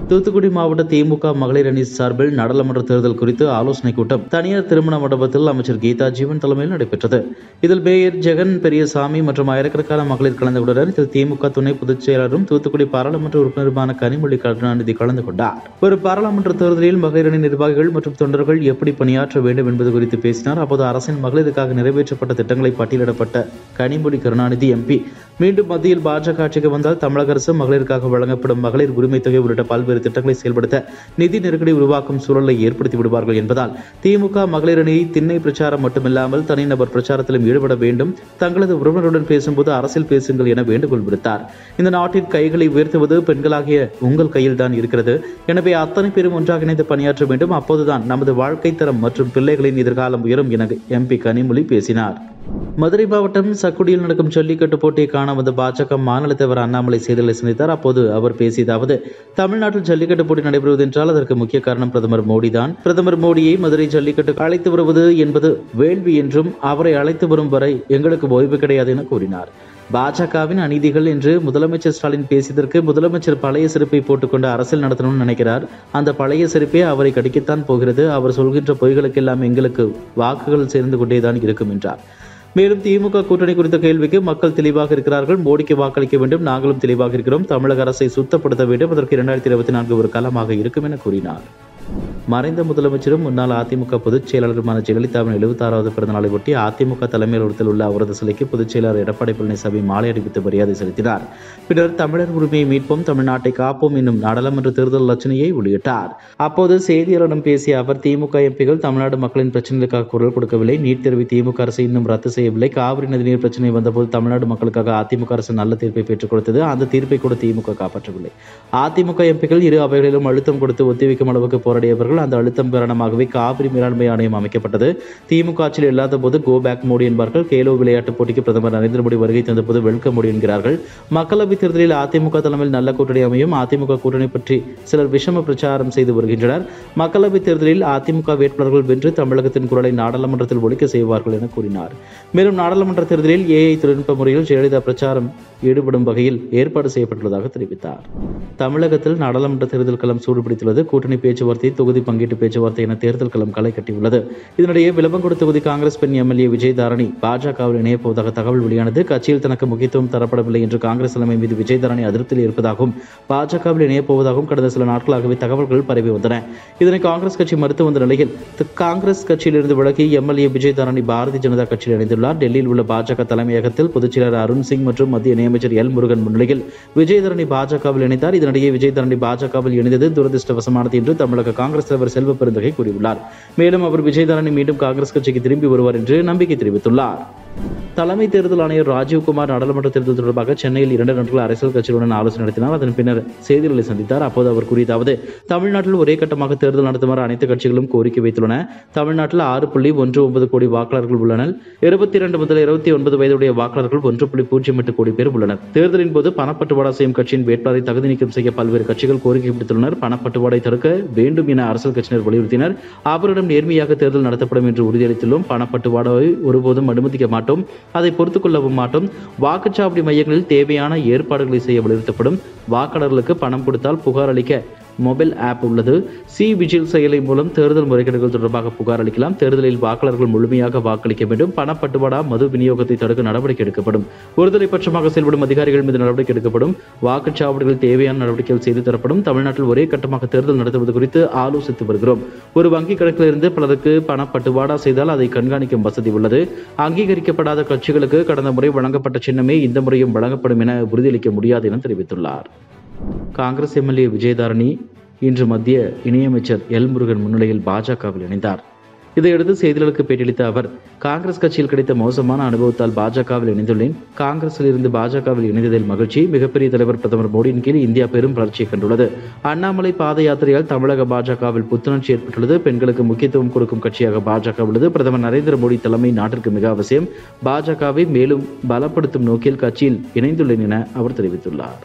தூத்துக்குடி மாவட்ட திமுக மகளிர் அணி சார்பில் நாடாளுமன்ற தேர்தல் குறித்து ஆலோசனைக் கூட்டம் தனியார் திருமண மண்டபத்தில் அமைச்சர் கீதா ஜீவன் தலைமையில் நடைபெற்றது இதில் மேயர் ஜெகன் பெரியசாமி மற்றும் ஆயிரக்கணக்கான மகளிர் கலந்து கொண்டனர் இதில் திமுக துணை பொதுச் செயலரும் தூத்துக்குடி பாராளுமன்ற உறுப்பினருமான கனிமொழி கருணாநிதி கலந்து கொண்டார் ஒரு பாராளுமன்ற தேர்தலில் மகளிர் அணி நிர்வாகிகள் மற்றும் தொண்டர்கள் எப்படி பணியாற்ற வேண்டும் என்பது குறித்து பேசினார் அப்போது அரசின் மகளிருக்காக நிறைவேற்றப்பட்ட திட்டங்களை பட்டியலிடப்பட்ட கனிமொழி கருணாநிதி எம்பி மீண்டும் மத்தியில் பாஜக ஆட்சிக்கு வந்தால் தமிழக அரசு மகளிருக்காக வழங்கப்படும் மகளிர் உரிமைத் தொகை உள்ளிட்ட பல்வேறு திட்டங்களை செயல்படுத்த நிதி நெருக்கடி உருவாக்கும் சூழலை ஏற்படுத்தி விடுவார்கள் என்பதால் திமுக மகளிர் அணி திண்ணை பிரச்சாரம் மட்டுமில்லாமல் தனிநபர் பிரச்சாரத்திலும் ஈடுபட வேண்டும் தங்களது உறவினருடன் பேசும்போது அரசியல் பேசுங்கள் என வேண்டுகோள் விடுத்தார் இந்த நாட்டின் கைகளை உயர்த்துவது பெண்களாகிய உங்கள் கையில் தான் இருக்கிறது எனவே அத்தனை பேரும் ஒன்றாக இணைந்து பணியாற்ற வேண்டும் அப்போதுதான் நமது வாழ்க்கை தரம் மற்றும் பிள்ளைகளின் எதிர்காலம் உயரும் என எம்பி கனிமொழி பேசினார் மதுரை மாவட்டம் சக்குடியில் நடக்கும் ஜல்லிக்கட்டு போட்டியை காண வந்த பாஜக மாநில தலைவர் அண்ணாமலை செய்திகளை சந்தித்தார் அப்போது அவர் பேசியதாவது தமிழ்நாட்டில் ஜல்லிக்கட்டு போட்டி நடைபெறுவது என்றால் அதற்கு முக்கிய காரணம் பிரதமர் மோடி தான் பிரதமர் மோடியை மதுரை ஜல்லிக்கட்டு அழைத்து வருவது என்பது வேள்வி என்றும் அவரை அழைத்து வரும் வரை எங்களுக்கு ஓய்வு கிடையாது என கூறினார் பாஜகவின் அநீதிகள் என்று முதலமைச்சர் ஸ்டாலின் பேசியதற்கு முதலமைச்சர் பழைய செருப்பை போட்டுக்கொண்டு அரசியல் நடத்தணும்னு நினைக்கிறார் அந்த பழைய செருப்பே அவரை கடிக்கத்தான் போகிறது அவர் சொல்கின்ற பொய்களுக்கெல்லாம் எங்களுக்கு வாக்குகள் சேர்ந்து கொண்டேதான் இருக்கும் என்றார் மேலும் திமுக கூட்டணி குறித்த கேள்விக்கு மக்கள் தெளிவாக இருக்கிறார்கள் மோடிக்கு வாக்களிக்க வேண்டும் நாங்களும் தெளிவாக இருக்கிறோம் தமிழக அரசை சுத்தப்படுத்த வேண்டும் அதற்கு இரண்டாயிரத்தி இருபத்தி நான்கு ஒரு காலமாக இருக்கும் என கூறினார் மறைந்த முதலமைச்சரும் முன்னாள் அதிமுக பொதுச் செயலாளருமான ஜெயலலிதாவின் எழுபத்தாறாவது பிறந்த நாளை ஒட்டி அதிமுக தலைமை அலுவலகத்தில் உள்ள அவரது சிலைக்கு பொதுச் செயலாளர் எடப்பாடி பழனிசாமி மாலை அணிவித்து மரியாதை செலுத்தினார் பின்னர் தமிழர் உரிமையை மீட்போம் தமிழ்நாட்டை காப்போம் என்னும் நாடாளுமன்ற தேர்தல் லட்சணையை வெளியிட்டார் அப்போது செய்தியாளரிடம் பேசிய அவர் திமுக எம்பிகள் தமிழ்நாடு மக்களின் பிரச்சனைகளுக்காக குரல் கொடுக்கவில்லை நீட் தேர்வை திமுக அரசு இன்னும் ரத்து செய்யவில்லை காவிரி நதிநீர் பிரச்சனை வந்தபோது தமிழ்நாடு மக்களுக்காக அதிமுக அரசு நல்ல தீர்ப்பை பெற்றுக் கொடுத்தது அந்த தீர்ப்பை கூட திமுக காப்பாற்றவில்லை அதிமுக எம்பிகள் இரு அவைகளிலும் அழுத்தம் கொடுத்து ஒத்திவைக்கும் அளவுக்கு போராடியவர்கள் அந்த அழுத்தம் காரணமாகவே காவிரி மேலாண்மை ஆணையம் அமைக்கப்பட்டது திமுக ஆட்சியில் இல்லாத போது கோ பேக் மோடி என்பார்கள் கேலோ விளையாட்டுப் போட்டிக்கு பிரதமர் நரேந்திர மோடி வருகை தந்தபோது வெல்கம் மோடி என்கிறார்கள் மக்களவைத் தேர்தலில் அதிமுக தலைமையில் நல்ல கூட்டணி அமையும் அதிமுக கூட்டணி பற்றி சிலர் விஷம பிரச்சாரம் செய்து வருகின்றனர் மக்களவைத் தேர்தலில் அதிமுக வேட்பாளர்கள் வென்று தமிழகத்தின் குரலை நாடாளுமன்றத்தில் ஒழிக்க செய்வார்கள் என கூறினார் மேலும் நாடாளுமன்ற தேர்தலில் ஏஐ தொழில்நுட்ப முறையில் ஜெயலலிதா பிரச்சாரம் ஈடுபடும் வகையில் ஏற்பாடு செய்யப்பட்டுள்ளதாக தெரிவித்தார் தமிழகத்தில் நாடாளுமன்ற தேர்தல் களம் சூடுபிடித்துள்ளது கூட்டணி பேச்சுவார்த்தை தொகுதி பங்கீட்டு பேச்சுவார்த்தை என தேர்தல் களம் களை கட்டியுள்ளது இதனிடையே விளம்பங்கொடு தொகுதி காங்கிரஸ் பெண் எம்எல்ஏ விஜய் தாரணி பாஜகவில் இணையப் போவதாக தகவல் வெளியானது கட்சியில் தனக்கு முக்கியத்துவம் தரப்படவில்லை என்று காங்கிரஸ் தலைமை மீது விஜய் தாரணி அதிருப்தியில் இருப்பதாகவும் பாஜகவில் இணையப் போவதாகவும் கடந்த சில நாட்களாகவே தகவல்கள் பரவி வந்தன இதனை காங்கிரஸ் கட்சி மறுத்து வந்த நிலையில் த- காங்கிரஸ் கட்சியிலிருந்து விலகி எம்எல்ஏ விஜய் தாரணி பாரதிய ஜனதா கட்சியில் இணைந்துள்ளார் டெல்லியில் உள்ள பாஜக தலைமையகத்தில் பொதுச் செயலர் அருண் சிங் மற்றும் மத்திய இணையமைச்சர் எல் முருகன் முன்னிலையில் விஜய் தரணி பாஜகவில் இணைந்தார் இதனிடையே விஜய் தரணி பாஜகவில் இணைந்தது துரதிருஷ்டவசமானது என்று தமிழக காங்கிரஸ் தலைவர் செல்வ பெருந்தகை கூறியுள்ளார் மேலும் அவர் விஜய் தரணி மீண்டும் காங்கிரஸ் கட்சிக்கு திரும்பி வருவார் என்று நம்பிக்கை தெரிவித்துள்ளார் தலைமை தேர்தல் ஆணையர் ராஜீவ்குமார் நாடாளுமன்ற தேர்தல் தொடர்பாக சென்னையில் இரண்டு நாட்கள் அரசியல் கட்சிகளுடன் ஆலோசனை நடத்தினார் அதன் பின்னர் செய்திகளை சந்தித்தார் அப்போது அவர் கூறியதாவது தமிழ்நாட்டில் ஒரே கட்டமாக தேர்தல் நடத்துமாறு அனைத்து கட்சிகளும் கோரிக்கை வைத்துள்ளன தமிழ்நாட்டில் ஆறு புள்ளி ஒன்று ஒன்பது கோடி வாக்காளர்கள் உள்ளனர் இருபத்தி இரண்டு முதல் இருபத்தி ஒன்பது வயதுடைய வாக்காளர்கள் ஒன்று புள்ளி பூஜ்ஜியம் எட்டு கோடி பேர் உள்ளனர் தேர்தலின் போது பணப்பட்டுவாடா செய்யும் கட்சியின் வேட்பாளரை தகுதி நீக்கம் செய்ய பல்வேறு கட்சிகள் கோரிக்கை விடுத்துள்ளனர் பணப்பட்டுவாடை தடுக்க வேண்டும் என அரசியல் கட்சியினர் வலியுறுத்தினர் அவரிடம் நேர்மையாக தேர்தல் நடத்தப்படும் என்று உறுதியளித்துள்ளோம் பணப்பட்டுவாடாவை ஒருபோதும் அனுமதிக்க மாட்டோம் அதை பொறுத்துக் கொள்ளவும் மாட்டோம் வாக்குச்சாவடி மையங்களில் தேவையான ஏற்பாடுகளை செய்ய வலியுறுத்தப்படும் வாக்காளர்களுக்கு பணம் கொடுத்தால் புகார் அளிக்க மொபைல் ஆப் உள்ளது சி விஜில் செயலி மூலம் தேர்தல் முறைகேடுகள் தொடர்பாக புகார் அளிக்கலாம் தேர்தலில் வாக்காளர்கள் முழுமையாக வாக்களிக்க வேண்டும் பணப்பட்டுவாடா மது விநியோகத்தை தடுக்க நடவடிக்கை எடுக்கப்படும் ஒருதலை பட்சமாக செயல்படும் அதிகாரிகள் மீது நடவடிக்கை எடுக்கப்படும் வாக்குச்சாவடிகளில் தேவையான நடவடிக்கைகள் செய்து தரப்படும் தமிழ்நாட்டில் ஒரே கட்டமாக தேர்தல் நடத்துவது குறித்து ஆலோசித்து வருகிறோம் ஒரு வங்கி கணக்கிலிருந்து பலருக்கு பணப்பட்டுவாடா செய்தால் அதை கண்காணிக்கும் வசதி உள்ளது அங்கீகரிக்கப்படாத கட்சிகளுக்கு கடந்த முறை வழங்கப்பட்ட சின்னமே இந்த முறையும் வழங்கப்படும் என உறுதியளிக்க முடியாது என தெரிவித்துள்ளார் காங்கிரஸ் எம்எல்ஏ விஜயதாரணி இன்று மத்திய இணையமைச்சர் எல் முருகன் முன்னிலையில் பாஜகவில் இணைந்தார் இதையடுத்து செய்தியாளருக்கு பேட்டியளித்த அவர் காங்கிரஸ் கட்சியில் கிடைத்த மோசமான அனுபவத்தால் பாஜகவில் இணைந்துள்ளேன் காங்கிரஸில் இருந்து பாஜகவில் இணைந்ததில் மகிழ்ச்சி மிகப்பெரிய தலைவர் பிரதமர் மோடியின் கீழ் இந்தியா பெரும் வளர்ச்சியை கண்டுள்ளது அண்ணாமலை பாத யாத்திரையால் தமிழக பாஜகவில் புத்துணர்ச்சி ஏற்பட்டுள்ளது பெண்களுக்கு முக்கியத்துவம் கொடுக்கும் கட்சியாக பாஜக உள்ளது பிரதமர் நரேந்திர மோடி தலைமை நாட்டிற்கு மிக அவசியம் பாஜகவை மேலும் பலப்படுத்தும் நோக்கில் கட்சியில் இணைந்துள்ளேன் என அவர் தெரிவித்துள்ளார்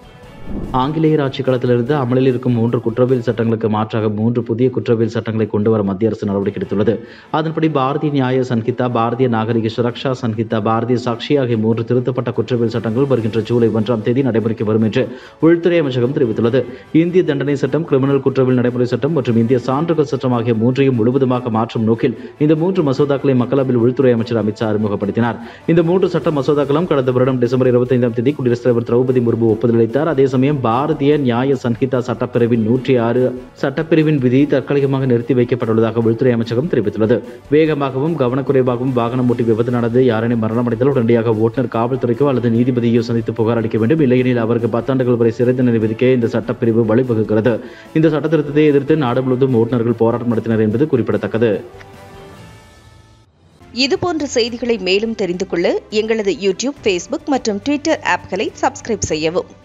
ஆங்கிலேயர் ஆட்சி காலத்திலிருந்து அமலில் இருக்கும் மூன்று குற்றவியல் சட்டங்களுக்கு மாற்றாக மூன்று புதிய குற்றவியல் சட்டங்களை கொண்டு வர மத்திய அரசு நடவடிக்கை எடுத்துள்ளது அதன்படி பாரதிய நியாய சன்ஹிதா பாரதிய நாகரிக சுரக்ஷா சன்ஹிதா பாரதிய சாட்சி ஆகிய மூன்று திருத்தப்பட்ட குற்றவியல் சட்டங்கள் வருகின்ற ஜூலை ஒன்றாம் தேதி நடைமுறைக்கு வரும் என்று உள்துறை அமைச்சகம் தெரிவித்துள்ளது இந்திய தண்டனை சட்டம் கிரிமினல் குற்றவியல் நடைமுறை சட்டம் மற்றும் இந்திய சான்றுகள் சட்டம் ஆகிய மூன்றையும் முழுவதுமாக மாற்றும் நோக்கில் இந்த மூன்று மசோதாக்களை மக்களவையில் உள்துறை அமைச்சர் அமித்ஷா அறிமுகப்படுத்தினார் இந்த மூன்று சட்ட மசோதாக்களும் கடந்த வருடம் டிசம்பர் இருபத்தைந்தாம் தேதி குடியரசுத் தலைவர் திரௌபதி முர்மு ஒப்புதல் அளித்தார் அதே சமயம் பாரதிய நியாய சன்ஹிதா சட்டப்பிரிவின் நூற்றி ஆறு சட்டப்பிரிவின் விதி தற்காலிகமாக நிறுத்தி வைக்கப்பட்டுள்ளதாக உள்துறை அமைச்சகம் தெரிவித்துள்ளது வேகமாகவும் கவனக்குறைவாகவும் வாகனம் ஓட்டி விபத்து நடந்து யாரேனும் மரணமடைந்தால் உடனடியாக ஓட்டுநர் காவல்துறைக்கோ அல்லது நீதிபதியோ சந்தித்து புகார் அளிக்க வேண்டும் இல்லையெனில் அவருக்கு பத்தாண்டுகள் வரை சிறை தண்டனை விதிக்க இந்த சட்டப்பிரிவு வழிவகுக்கிறது இந்த சட்ட திருத்தத்தை எதிர்த்து நாடு முழுவதும் ஓட்டுநர்கள் போராட்டம் நடத்தினர் என்பது குறிப்பிடத்தக்கது இதுபோன்ற செய்திகளை மேலும் தெரிந்து கொள்ள எங்களது யூடியூப் ஃபேஸ்புக் மற்றும் ட்விட்டர் ஆப்களை சப்ஸ்கிரைப் செய்யவும்